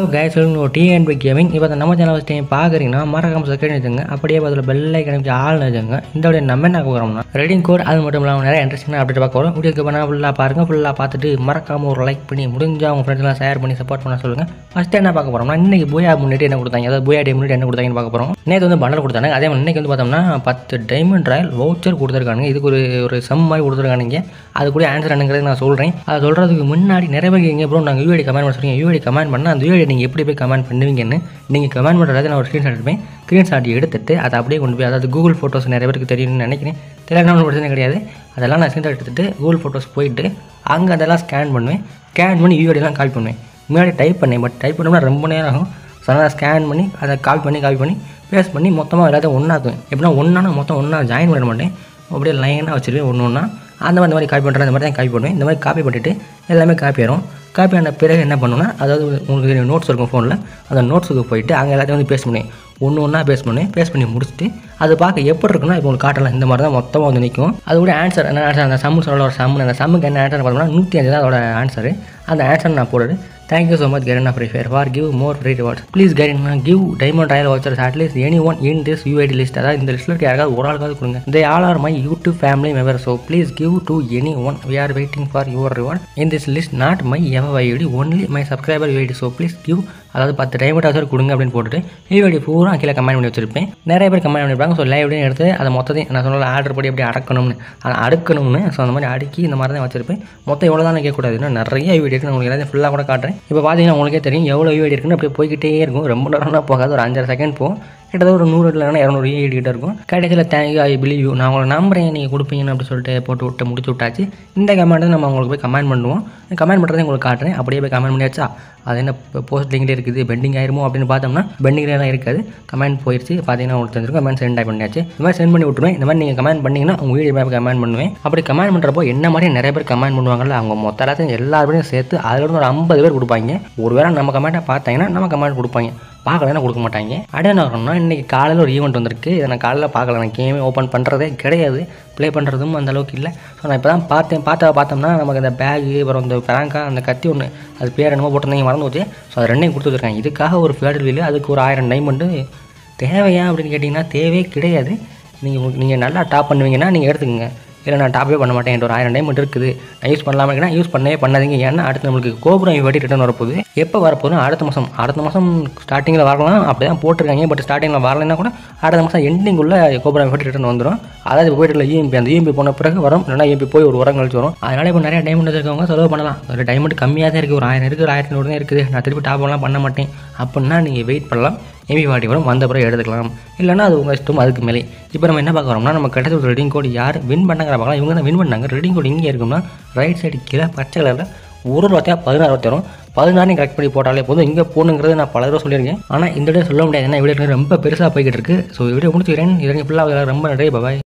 hello guys ஒரு TNP gaming இப்போ அந்த நம்ம சேனல் ஃபஸ்ட் பார்க்குறீங்கன்னா மறக்காம சப்ஸ்கிரைப் வச்சுங்க அப்படியே அதில் பெல் ஐக்கன் வச்சு ஆள் வச்சுங்க இந்த வீடியோ நம்ம என்ன போகிறோம்னா ரெடிங் கோட் அது மட்டும் இல்லாமல் நிறைய இன்ட்ரெஸ்டிங்காக அப்டேட் பார்க்க வரோம் வீடியோக்கு பண்ணால் ஃபுல்லாக பாருங்கள் ஃபுல்லாக பார்த்துட்டு மறக்காம ஒரு லைக் பண்ணி முடிஞ்சா உங்கள் ஃப்ரெண்ட்ஸ்லாம் ஷேர் பண்ணி சப்போர்ட் பண்ண சொல்லுங்கள் ஃபஸ்ட்டு என்ன பார்க்க போகிறோம்னா இன்னைக்கு போயா முன்னாடி என்ன கொடுத்தாங்க அதாவது போயா டே முன்னாடி என்ன கொடுத்தாங்கன்னு பார்க்க போகிறோம் நேற்று வந்து பண்டல் கொடுத்தாங்க அதே மாதிரி இன்னைக்கு வந்து பார்த்தோம்னா பத்து டைமண்ட் ராயல் வவுச்சர் கொடுத்துருக்காங்க இதுக்கு ஒரு ஒரு சம் மாதிரி கொடுத்துருக்கானுங்க அது கூட ஆன்சர் என்னங்கிறது நான் சொல்கிறேன் அதை சொல்கிறதுக்கு முன்னாடி நிறைய பேர் எங்கே ப்ரோ நாங்கள் யூஐடி கமெண்ட் பண்ண சொல்லுங்க யூஐடி கமெண்ட் பண்ணால் அந்த யூஐடி நீங்கள் எப்படி போய் கமெண்ட் பண்ணுவீங்கன்னு நீங்கள் கமெண்ட் பண்ணுறது நான் ஒரு ஸ்க்ரீன்ஷாட் எடுப்பேன் ஸ்க்ரீன்ஷாட் எடுத்துட்டு அதை அப்படியே கொண்டு போய் அதாவது கூகுள் ஃபோட்டோஸ் நிறைய பேருக்கு தெரியும்னு நினைக்கிறேன் தெரியலாம் ஒன்றும் பிரச்சனை கிடையாது அதெல்லாம் நான் ஸ்க்ரீன்ஷாட் எடுத்துட்டு கூகுள் ஃபோட்டோஸ் போயிட்டு அங்கே அதெல்லாம் ஸ்கேன் பண்ணுவேன் ஸ்கேன் பண்ணி யூஐடிலாம் கால் பண்ணுவேன் முன்னாடி டைப் பண்ணேன் பட் டைப் பண்ணோம்னா ரொம்ப நேரம் ஆகும் ஸோ அதனால் ஸ்கேன் பண்ணி அதை கால் பண்ணி கால் பண்ணி பேஸ்ட் பண்ணி மொத்தமாக எல்லாத்தையும் ஒன்றாக்குவேன் எப்படின்னா ஒன்றானா மொத்தம் ஒன்றா ஜாயின் பண்ண மாட்டேன் அப்படியே லைனாக வச்சுருவேன் ஒன்று ஒன்றா அந்த மாதிரி இந்த மாதிரி காப்பி பண்ணுறேன் இந்த மாதிரி தான் காப்பி பண்ணுவேன் இந்த மாதிரி காப்பி பண்ணிவிட்டு எல்லாமே காப்பி ஆயிரும் காப்பி ஆன பிறகு என்ன பண்ணுவேன்னா அதாவது உங்களுக்கு நோட்ஸ் இருக்கும் ஃபோனில் அந்த நோட்ஸுக்கு போயிட்டு அங்கே எல்லாத்தையும் வந்து பேஸ்ட் பண்ணுவேன் ஒன்று ஒன்றா பேஸ் பண்ணி பேஸ்ட் பண்ணி முடிச்சுட்டு அது பார்க்க எப்படி இருக்குன்னா இப்போ உங்களுக்கு காட்டலாம் இந்த மாதிரி தான் மொத்தமாக வந்து நிற்கும் அது கூட ஆன்சர் என்ன ஆன்சர் அந்த சம்மு சொல்ல ஒரு சம்மு அந்த சம்முக்கு என்ன ஆன்சர் பார்த்தோம்னா நூற்றி அஞ்சு தான் அதோட ஆன்சரு அந்த ஆன்சர் நான் போடுறது thank you so much Garena free fire for give more free rewards please Garena give diamond royal vouchers at least any one in this UID list அதாவது இந்த லிஸ்ட்டில் இருக்க யாராவது ஒரு ஆளுக்காவது கொடுங்க they all are my YouTube family member so please give to any one we are waiting for your reward in this list not my ever ID only my subscriber UID so please give அதாவது பத்து diamond ஆசர் கொடுங்க அப்படின்னு போட்டுட்டு UID பூரா கீழே comment பண்ணி வச்சிருப்பேன் நிறைய பேர் கமெண்ட் பண்ணியிருப்பாங்க ஸோ லைவ் எடுத்து அதை மொத்தத்தையும் நான் சொன்ன ஆர்டர் படி அப்படி அடக்கணும்னு அதை அடுக்கணும்னு ஸோ அந்த மாதிரி அடுக்கி இந்த மாதிரி தான் வச்சிருப்பேன் மொத்தம் எவ்வளோ தான் கேட்கக்கூடாது இன்னும் நிறைய வீடியோ இருக்குது நான் உங்களுக்கு எல்லாத்தையும் ஃபுல்லாக கூட காட்டுறேன் இப்போ பார்த்தீங்கன்னா உங்களுக்கே தெரியும் எவ்வளோ வீடியோ இருக்குன்னு அப்படியே போய்கிட்டே இருக்கும் ரொம்ப நேரம்னா போகாது ஒரு அஞ்சரை செகண்ட் போகும் கிட்டத்தட்ட ஒரு நூறு இல்லைனா இரநூறு ஏழு கிட்ட இருக்கும் கடைசியில் தேங்க்யூ ஐ பிலீவ் யூ நான் உங்களை நம்புறேன் நீங்கள் கொடுப்பீங்கன்னு அப்படி சொல்லிட்டு போட்டு விட்டு முடிச்சு விட்டாச்சு இந்த கமெண்ட்டை நம்ம உங்களுக்கு போய் கமெண்ட் பண்ணுவோம் கமெண்ட் பண்ணுறதை உங்களுக்கு காட்டுறேன் அப்படியே போய் கமெண்ட் பண்ணியாச்சா அது என்ன போஸ்ட் லிங்கில் இருக்குது பெண்டிங் ஆயிருமோ அப்படின்னு பார்த்தோம்னா பெண்டிங்லாம் இருக்காது கமெண்ட் போயிடுச்சு பார்த்தீங்கன்னா உங்களுக்கு தெரிஞ்சிருக்கும் கமெண்ட் சென்ட் பண்ணியாச்சு இந்த மாதிரி சென்ட் பண்ணி விட்டுருவேன் இந்த மாதிரி நீங்கள் கமெண்ட் பண்ணிங்கன்னா உங்கள் வீடியோ மேப் கமெண்ட் பண்ணுவேன் அப்படி கமெண்ட் பண்ணுறப்போ என்ன மாதிரி நிறைய பேர் கமெண்ட் பண்ணுவாங்கல்ல அவங்க மொத்த எல்லாத்தையும் எல்லாருமே சேர்த்து அதில் ஒரு ஐம்பது பேர் கொடுப்பாங்க ஒருவேளை நம்ம கமெண்ட்டை பார்த்தாங்கன்னா நம்ம கமெண்ட் கொடுப்பாங்க பார்க்கலன்னா கொடுக்க மாட்டாங்க அடுத்து என்ன வரணும்னா இன்றைக்கி காலையில் ஒரு ஈவெண்ட் வந்திருக்கு இதை நான் காலையில் பார்க்கல நான் கேமே ஓப்பன் பண்ணுறதே கிடையாது ப்ளே பண்ணுறதும் அந்த அளவுக்கு இல்லை ஸோ நான் இப்போ தான் பார்த்தேன் பார்த்தா பார்த்தோம்னா நமக்கு அந்த பேகு அப்புறம் இந்த பேங்கா அந்த கத்தி ஒன்று அது பேர் என்னமோ போட்டிருந்தீங்க மறந்து போச்சு ஸோ அது ரெண்டையும் கொடுத்து வச்சிருக்காங்க இதுக்காக ஒரு ஃபேடல் வீல் அதுக்கு ஒரு ஆயிரம் டைமண்டு தேவையா அப்படின்னு கேட்டிங்கன்னா தேவையே கிடையாது நீங்கள் நீங்கள் நல்லா டாப் பண்ணுவீங்கன்னா நீங்கள் எடுத்துக்கோங்க இல்லை நான் டாப்பே பண்ண மாட்டேன் என்கிட்ட ஒரு ஆயிரம் டைமண்ட் இருக்குது நான் யூஸ் பண்ணலாமா யூஸ் பண்ணவே பண்ணாதீங்க ஏன்னா அடுத்து நம்மளுக்கு கோபுரம் வாட்டி ரிட்டர்ன் வரப்போகுது எப்போ வரப்போகுது அடுத்த மாதம் அடுத்த மாதம் ஸ்டார்டிங்கில் வரலாம் அப்படி தான் போட்டிருக்காங்க பட் ஸ்டார்டிங்கில் வரலைன்னா கூட அடுத்த மாதம் எண்டிங்குள்ளே கோபுரம் வாட்டி ரிட்டர்ன் வந்துடும் அதாவது இப்போ போயிட்டு இஎம்பி அந்த இஎம்பி போன பிறகு வரும் இல்லைனா இஎம்பி போய் ஒரு உரம் கழிச்சு வரும் அதனால் இப்போ நிறைய டைமண்ட் இருக்கவங்க செலவு பண்ணலாம் ஒரு டைமண்ட் கம்மியாக தான் இருக்குது ஒரு ஆயிரம் இருக்குது ஒரு ஆயிரத்தி நூறு தான் இருக்குது நான் திருப்பி டாப்லாம் பண்ண மாட்டேன் அப்படின்னா நீங்கள் வெயிட் பண்ணலாம் எம்பி வாட்டி வரும் வந்த பிறகு எடுத்துக்கலாம் இல்லைனா அது உங்கள் இஷ்டம் அதுக்கு மேலே இப்போ நம்ம என்ன பார்க்க வரோம்னா நம்ம கிடைச்ச ஒரு ரெடிங் கோட் யார் வின் பண்ணாங்கிற பார்க்கலாம் இவங்க தான் வின் பண்ணாங்க ரெடிங் கோட் இங்கே இருக்கும்னா ரைட் சைடு கீழே பச்சை கலரில் ஒரு ரூபாயா பதினாறு ரூபா வரும் பதினாறு கரெக்ட் பண்ணி போட்டாலே போதும் இங்கே போகணுங்கிறது நான் பல தடவை சொல்லியிருக்கேன் ஆனால் இந்த வீடியோ சொல்ல முடியாது ஏன்னா வீடியோ ரொம்ப பெருசாக போய்கிட்டு இருக்கு ஸோ வீடியோ முடிச்சுக்கிறேன் இது ஃபுல்லாக ரொம்ப நிறைய பாய்